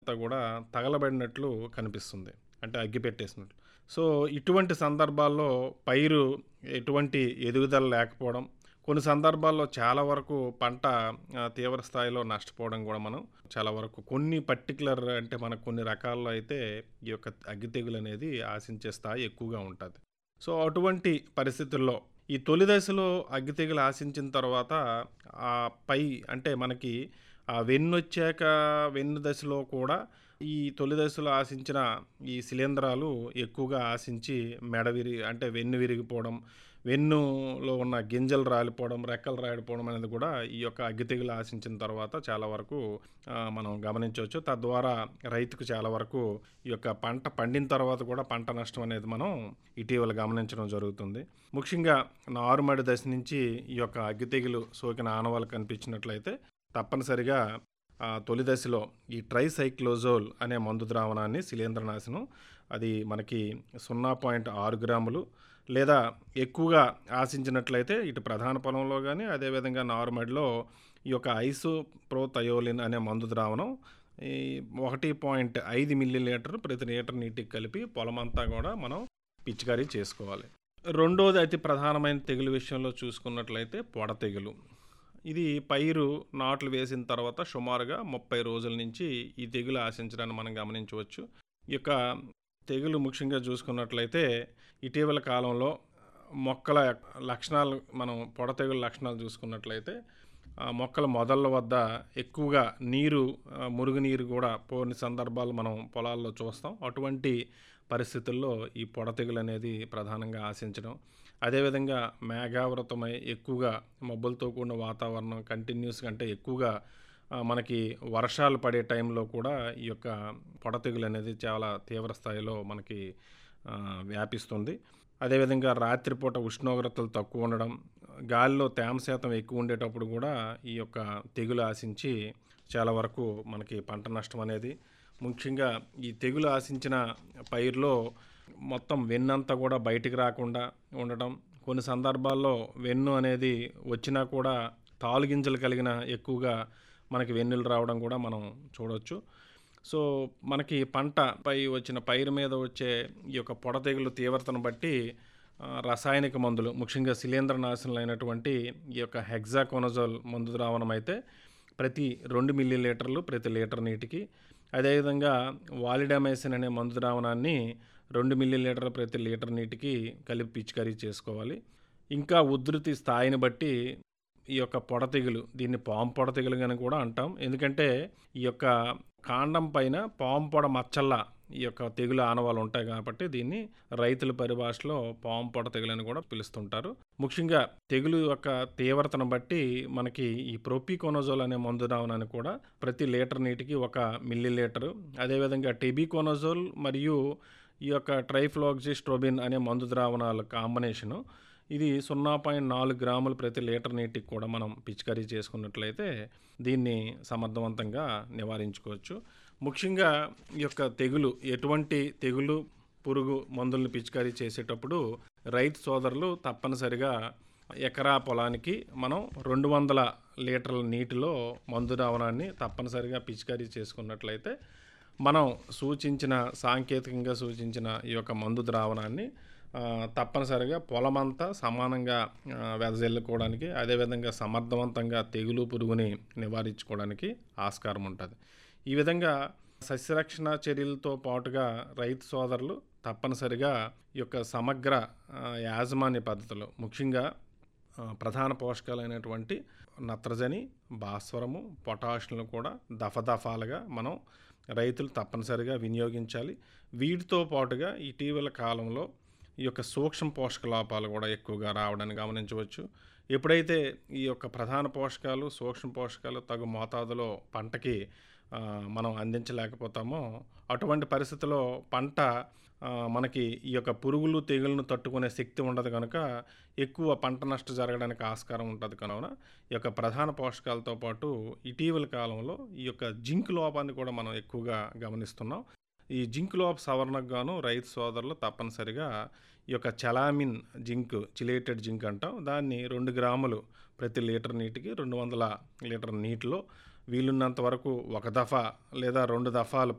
అంతా కూడా తగలబడినట్లు కనిపిస్తుంది అంటే అగ్గి పెట్టేసినట్లు సో ఇటువంటి సందర్భాల్లో పైరు ఎటువంటి ఎదుగుదల లేకపోవడం కొన్ని సందర్భాల్లో చాలా వరకు పంట ఆ, తీవ్ర స్థాయిలో నష్టపోవడం కూడా మనం చాలా వరకు కొన్ని పర్టికులర్ అంటే మనకు కొన్ని రకాల్లో అయితే ఈ యొక్క అగ్గి తెగులు అనేది ఆశించే స్థాయి ఎక్కువగా ఉంటుంది సో అటువంటి పరిస్థితుల్లో ఈ తొలి దశలో అగ్గి తెగులు ఆశించిన తర్వాత ఆ పై అంటే మనకి ఆ వెన్ను వచ్చాక వెన్ను దశలో కూడా ఈ తొలి దశలో ఆశించిన ఈ శిలీంధ్రాలు ఎక్కువగా ఆశించి మెడ విరిగి అంటే వెన్ను విరిగిపోవడం వెన్నులో ఉన్న గింజలు రాలిపోవడం రెక్కలు రాలిపోవడం అనేది కూడా ఈ యొక్క అగ్గి తెగులు ఆశించిన తర్వాత చాలా వరకు ఆ, మనం గమనించవచ్చు తద్వారా రైతుకు చాలా వరకు ఈ యొక్క పంట పండిన తర్వాత కూడా పంట నష్టం అనేది మనం ఇటీవల గమనించడం జరుగుతుంది ముఖ్యంగా నారుమడి దశ నుంచి ఈ యొక్క అగ్గి తెగులు సోకిన ఆనవాళ్ళు కనిపించినట్లయితే తప్పనిసరిగా ఆ, తొలి దశలో ఈ ట్రైసైక్లోజోల్ అనే మందు ద్రావణాన్ని శిలీంద్రనాశనం అది మనకి సున్నా పాయింట్ ఆరు గ్రాములు లేదా ఎక్కువగా ఆశించినట్లయితే ఇటు ప్రధాన పొలంలో కానీ అదేవిధంగా నార్మడ్లో ఈ యొక్క ఐసోప్రోథయోలిన్ అనే మందు ద్రావణం ఈ ఒకటి పాయింట్ ఐదు మిల్లీ లీటర్ ప్రతి లీటర్ నీటికి కలిపి పొలమంతా కూడా మనం పిచికారీ చేసుకోవాలి రెండోది అతి ప్రధానమైన తెగులు విషయంలో చూసుకున్నట్లయితే పొడ తెగులు ఇది పైరు నాట్లు వేసిన తర్వాత సుమారుగా ముప్పై రోజుల నుంచి ఈ తెగులు ఆశించడాన్ని మనం గమనించవచ్చు ఈ యొక్క తెగులు ముఖ్యంగా చూసుకున్నట్లయితే ఇటీవల కాలంలో మొక్కల లక్షణాలు మనం పొడ తెగులు లక్షణాలు చూసుకున్నట్లయితే ఆ మొక్కల మొదళ్ళ వద్ద ఎక్కువగా నీరు ఆ, మురుగునీరు కూడా పోని సందర్భాలు మనం పొలాల్లో చూస్తాం అటువంటి పరిస్థితుల్లో ఈ పొడ తెగులు అనేది ప్రధానంగా ఆశించడం అదేవిధంగా మేఘావృతమై ఎక్కువగా మబ్బులతో కూడిన వాతావరణం కంటిన్యూస్గా అంటే ఎక్కువగా ఆ, మనకి వర్షాలు పడే టైంలో కూడా ఈ యొక్క పొడ తెగులు అనేది చాలా తీవ్ర స్థాయిలో మనకి ఆ, వ్యాపిస్తుంది అదేవిధంగా రాత్రిపూట ఉష్ణోగ్రతలు తక్కువ ఉండడం గాలిలో తేమ శాతం ఎక్కువ ఉండేటప్పుడు కూడా ఈ యొక్క తెగులు ఆశించి చాలా వరకు మనకి పంట నష్టం అనేది ముఖ్యంగా ఈ తెగులు ఆశించిన పైరులో మొత్తం వెన్నంతా కూడా బయటికి రాకుండా ఉండటం కొన్ని సందర్భాల్లో వెన్ను అనేది వచ్చినా కూడా తాలు గింజలు కలిగిన ఎక్కువగా మనకి వెన్నులు రావడం కూడా మనం చూడవచ్చు సో మనకి పంటపై వచ్చిన పైరు మీద వచ్చే ఈ యొక్క పొడ తెగులు తీవ్రతను బట్టి ఆ, రసాయనిక మందులు ముఖ్యంగా శిలీంద్ర నాశనలు అయినటువంటి ఈ యొక్క హెగ్జాకోనజోల్ మందు ద్రావణం అయితే ప్రతి రెండు మిల్లీ లీటర్లు ప్రతి లీటర్ నీటికి అదేవిధంగా వాలిడామైసిన్ అనే మందు ద్రావణాన్ని రెండు మిల్లీ లీటర్లు ప్రతి లీటర్ నీటికి కలిపి పిచికారీ చేసుకోవాలి ఇంకా ఉధృతి స్థాయిని బట్టి ఈ యొక్క పొడ తెగులు దీన్ని పాము పొడ తెగులు అని కూడా అంటాం ఎందుకంటే ఈ యొక్క కాండం పైన పాము పొడ మచ్చల్లా ఈ యొక్క తెగులు ఆనవాళ్ళు ఉంటాయి కాబట్టి దీన్ని రైతుల పరిభాషలో పాము పొడ తెగులు అని కూడా పిలుస్తుంటారు ముఖ్యంగా తెగులు యొక్క తీవ్రతను బట్టి మనకి ఈ ప్రొపికోనోజోల్ అనే మందు ద్రావణాన్ని కూడా ప్రతి లీటర్ నీటికి ఒక మిల్లీ లీటరు అదేవిధంగా టెబికోనోజోల్ మరియు ఈ యొక్క ట్రైఫ్లోక్సిస్ట్రోబిన్ అనే మందు ద్రావణాల కాంబినేషను ఇది సున్నా పాయింట్ నాలుగు గ్రాములు ప్రతి లీటర్ నీటికి కూడా మనం పిచికారీ చేసుకున్నట్లయితే దీన్ని సమర్థవంతంగా నివారించుకోవచ్చు ముఖ్యంగా ఈ యొక్క తెగులు ఎటువంటి తెగులు పురుగు మందులను పిచికారీ చేసేటప్పుడు రైతు సోదరులు తప్పనిసరిగా ఎకరా పొలానికి మనం రెండు వందల లీటర్ల నీటిలో మందు ద్రావణాన్ని తప్పనిసరిగా పిచికారీ చేసుకున్నట్లయితే మనం సూచించిన సాంకేతికంగా సూచించిన ఈ యొక్క మందు ద్రావణాన్ని ఆ, తప్పనిసరిగా పొలమంతా సమానంగా ఆ, వెదజల్లుకోవడానికి అదేవిధంగా సమర్థవంతంగా తెగులు పురుగుని నివారించుకోవడానికి ఆస్కారం ఉంటుంది ఈ విధంగా సస్యరక్షణ చర్యలతో పాటుగా రైతు సోదరులు తప్పనిసరిగా ఈ యొక్క సమగ్ర ఆ, యాజమాన్య పద్ధతులు ముఖ్యంగా ఆ, ప్రధాన పోషకాలైనటువంటి నత్రజని భాస్వరము పొటాషియంలు కూడా దఫదఫాలుగా మనం రైతులు తప్పనిసరిగా వినియోగించాలి వీటితో పాటుగా ఇటీవల కాలంలో ఈ యొక్క సూక్ష్మ పోషక లోపాలు కూడా ఎక్కువగా రావడాన్ని గమనించవచ్చు ఎప్పుడైతే ఈ యొక్క ప్రధాన పోషకాలు సూక్ష్మ పోషకాలు తగు మోతాదులో పంటకి ఆ, మనం అందించలేకపోతామో అటువంటి పరిస్థితిలో పంట ఆ, మనకి ఈ యొక్క పురుగులు తెగులను తట్టుకునే శక్తి ఉండదు కనుక ఎక్కువ పంట నష్టం జరగడానికి ఆస్కారం ఉంటుంది కనుక ఈ యొక్క ప్రధాన పోషకాలతో పాటు ఇటీవల కాలంలో ఈ యొక్క జింక్ లోపాన్ని కూడా మనం ఎక్కువగా గమనిస్తున్నాం ఈ జింక్ లోప సవరణకు గాను రైతు సోదరులు తప్పనిసరిగా ఈ యొక్క చలామిన్ జింక్ చిలేటెడ్ జింక్ అంటాం దాన్ని రెండు గ్రాములు ప్రతి లీటర్ నీటికి రెండు వందల లీటర్ నీటిలో వీలున్నంత వరకు ఒక దఫా లేదా రెండు దఫాలు